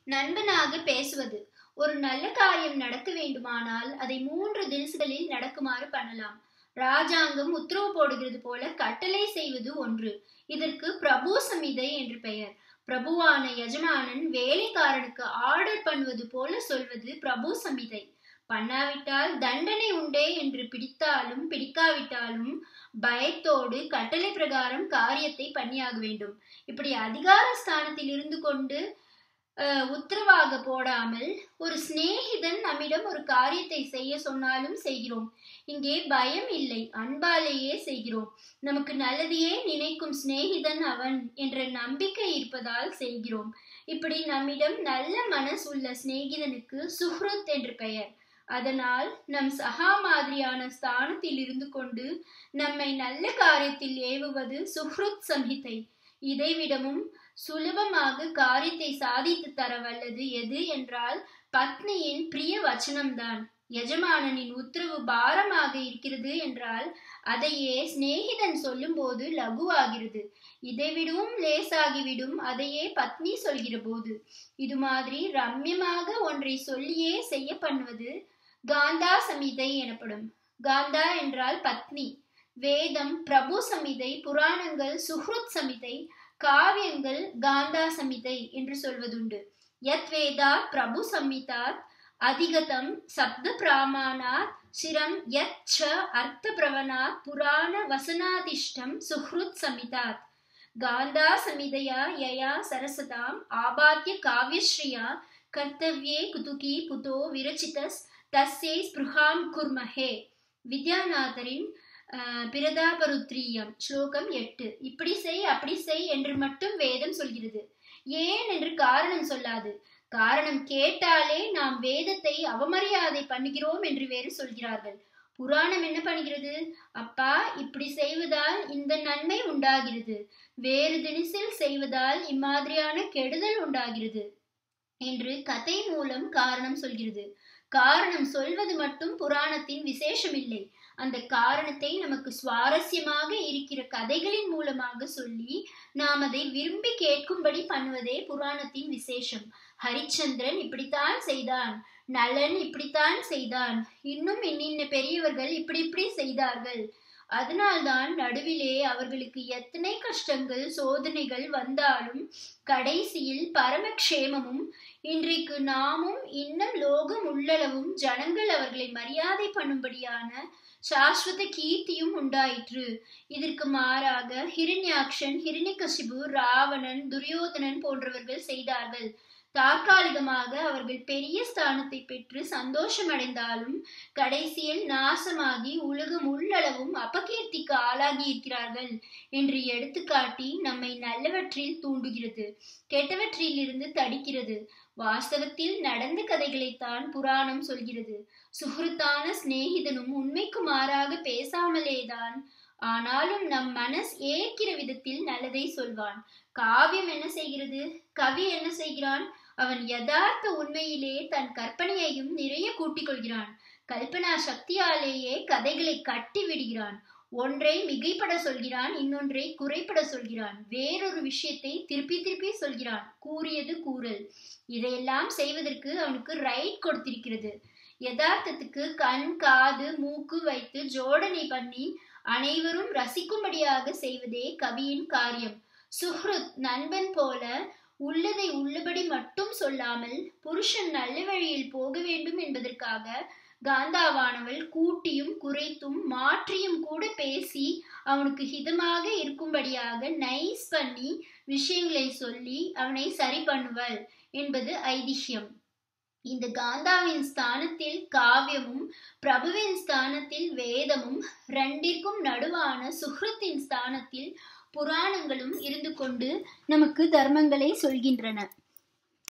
நண்பனாக பேசுவது ஒரு நல்ல காரியம் நடக்க வேண்டுமானால் அதை மூன்று தினசுகளில் நடக்குமாறு பண்ணலாம் ராஜாங்கம் உத்தரவு போடுகிறது போல கட்டளை செய்வது ஒன்று இதற்கு பிரபு சமிதை என்று பெயர் பிரபுவான எஜமானன் வேலைக்காரனுக்கு ஆர்டர் பண்ணுவது போல சொல்வது பிரபு சமிதை பண்ணாவிட்டால் தண்டனை உண்டே என்று பிடித்தாலும் பிடிக்காவிட்டாலும் பயத்தோடு கட்டளை பிரகாரம் காரியத்தை பண்ணியாக வேண்டும் இப்படி அதிகார ஸ்தானத்தில் இருந்து கொண்டு உத்தரவாக போடாமல் ஒரு சிநேகிதன் நம்மிடம் ஒரு காரியத்தை செய்ய சொன்னாலும் செய்கிறோம் இங்கே பயம் இல்லை அன்பாலேயே செய்கிறோம் நமக்கு நல்லதையே நினைக்கும் சிநேகிதன் அவன் என்ற நம்பிக்கை இருப்பதால் செய்கிறோம் இப்படி நம்மிடம் நல்ல மனசு உள்ள சிநேகிதனுக்கு சுஹ்ருத் என்று பெயர் அதனால் நம் சகா மாதிரியான ஸ்தானத்தில் இருந்து கொண்டு நம்மை நல்ல காரியத்தில் ஏவுவது சுஹ்ருத் சம்ஹிதை இதைவிடமும் சுலபமாக காரியத்தை சாதித்து தர வல்லது எது என்றால் பத்னியின் பிரிய வச்சனம்தான் எஜமானனின் உத்தரவு பாரமாக இருக்கிறது என்றால் அதையே சிநேகிதன் சொல்லும்போது லகுவாகிறது இதை விடவும் லேசாகிவிடும் அதையே பத்னி சொல்கிற போது இது மாதிரி ரம்யமாக ஒன்றை சொல்லியே செய்ய பண்ணுவது காந்தா சமிதை எனப்படும் காந்தா என்றால் பத்னி வேதம் பிரபு சமிதை புராணங்கள் சுஹ்ருத் சமிதை காவியங்கள் காந்தா சமிதை என்று சொல்வதுண்டு யத் வேதாத் பிரபு சம்மிதாத் அதிகதம் சப்த பிராமானாத் சிரம் யத் ச அர்த்த பிரவனாத் புராண வசனாதிஷ்டம் சுஹ்ருத் சமிதாத் காந்தா சமிதயா யயா சரசதாம் ஆபாத்திய காவியஸ்ரீயா கர்த்தவ்யே குதுகி புதோ விரச்சிதஸ் தஸ்யை ஸ்பிருஹாம் குர்மஹே வித்யாநாதரின் பிரதாபருத்ரியம் ஸ்லோகம் எட்டு இப்படி செய் அப்படி செய் என்று மட்டும் வேதம் சொல்கிறது ஏன் என்று காரணம் சொல்லாது காரணம் கேட்டாலே நாம் வேதத்தை அவமரியாதை பண்ணுகிறோம் என்று வேறு சொல்கிறார்கள் புராணம் என்ன பண்ணுகிறது அப்பா இப்படி செய்வதால் இந்த நன்மை உண்டாகிறது வேறு தினசில் செய்வதால் இம்மாதிரியான கெடுதல் உண்டாகிறது என்று கதை மூலம் காரணம் சொல்கிறது காரணம் சொல்வது மட்டும் புராணத்தின் விசேஷம் இல்லை அந்த காரணத்தை நமக்கு சுவாரஸ்யமாக இருக்கிற கதைகளின் மூலமாக சொல்லி நாம் அதை விரும்பி கேட்கும்படி பண்ணுவதே புராணத்தின் விசேஷம் ஹரிச்சந்திரன் இப்படித்தான் செய்தான் நலன் இப்படித்தான் செய்தான் இன்னும் இன்னின்ன பெரியவர்கள் இப்படி இப்படி செய்தார்கள் அதனால்தான் நடுவிலே அவர்களுக்கு எத்தனை கஷ்டங்கள் சோதனைகள் வந்தாலும் கடைசியில் பரமக்ஷேமமும் இன்றைக்கு நாமும் இன்னும் லோகம் உள்ளளவும் ஜனங்கள் அவர்களை மரியாதை பண்ணும்படியான சாஸ்வத கீர்த்தியும் உண்டாயிற்று இதற்கு மாறாக ஹிரண்யாக்ஷன் ஹிரண்யகசிபு ராவணன் துரியோதனன் போன்றவர்கள் செய்தார்கள் தற்காலிகமாக அவர்கள் பெரிய ஸ்தானத்தை பெற்று சந்தோஷம் அடைந்தாலும் கடைசியில் நாசமாகி உலகம் உள்ளளவும் அபகீர்த்திக்கு ஆளாகி இருக்கிறார்கள் என்று எடுத்துக்காட்டி நம்மை நல்லவற்றில் தூண்டுகிறது கெட்டவற்றில் இருந்து தடிக்கிறது வாஸ்தவத்தில் நடந்த கதைகளைத்தான் புராணம் சொல்கிறது சுகிருத்தான சிநேகிதனும் உண்மைக்கு மாறாக பேசாமலேதான் ஆனாலும் நம் மனஸ் ஏற்கிற விதத்தில் நல்லதை சொல்வான் காவியம் என்ன செய்கிறது கவி என்ன செய்கிறான் அவன் யதார்த்த உண்மையிலே தன் கற்பனையையும் நிறைய கூட்டிக் கொள்கிறான் கல்பனா சக்தியாலேயே கதைகளை கட்டி விடுகிறான் ஒன்றை மிகைப்பட சொல்கிறான் இன்னொன்றை குறைப்பட சொல்கிறான் வேறொரு விஷயத்தை திருப்பி திருப்பி சொல்கிறான் கூறியது கூறல் இதையெல்லாம் செய்வதற்கு அவனுக்கு ரைட் கொடுத்திருக்கிறது யதார்த்தத்துக்கு கண் காது மூக்கு வைத்து ஜோடனை பண்ணி அனைவரும் ரசிக்கும்படியாக செய்வதே கவியின் காரியம் சுஹ்ருத் நண்பன் போல உள்ளதை உள்ளபடி மட்டும் சொல்லாமல் புருஷன் நல்ல வழியில் போக வேண்டும் என்பதற்காக காந்தாவானவள் கூட்டியும் குறைத்தும் மாற்றியும் கூட பேசி அவனுக்கு ஹிதமாக இருக்கும்படியாக நைஸ் பண்ணி விஷயங்களை சொல்லி அவனை சரி பண்ணுவள் என்பது ஐதிஹ்யம் இந்த காந்தாவின் ஸ்தானத்தில் காவியமும் பிரபுவின் ஸ்தானத்தில் வேதமும் ரெண்டிற்கும் நடுவான சுஹ்ருத்தின் ஸ்தானத்தில் புராணங்களும் இருந்து கொண்டு நமக்கு தர்மங்களை சொல்கின்றன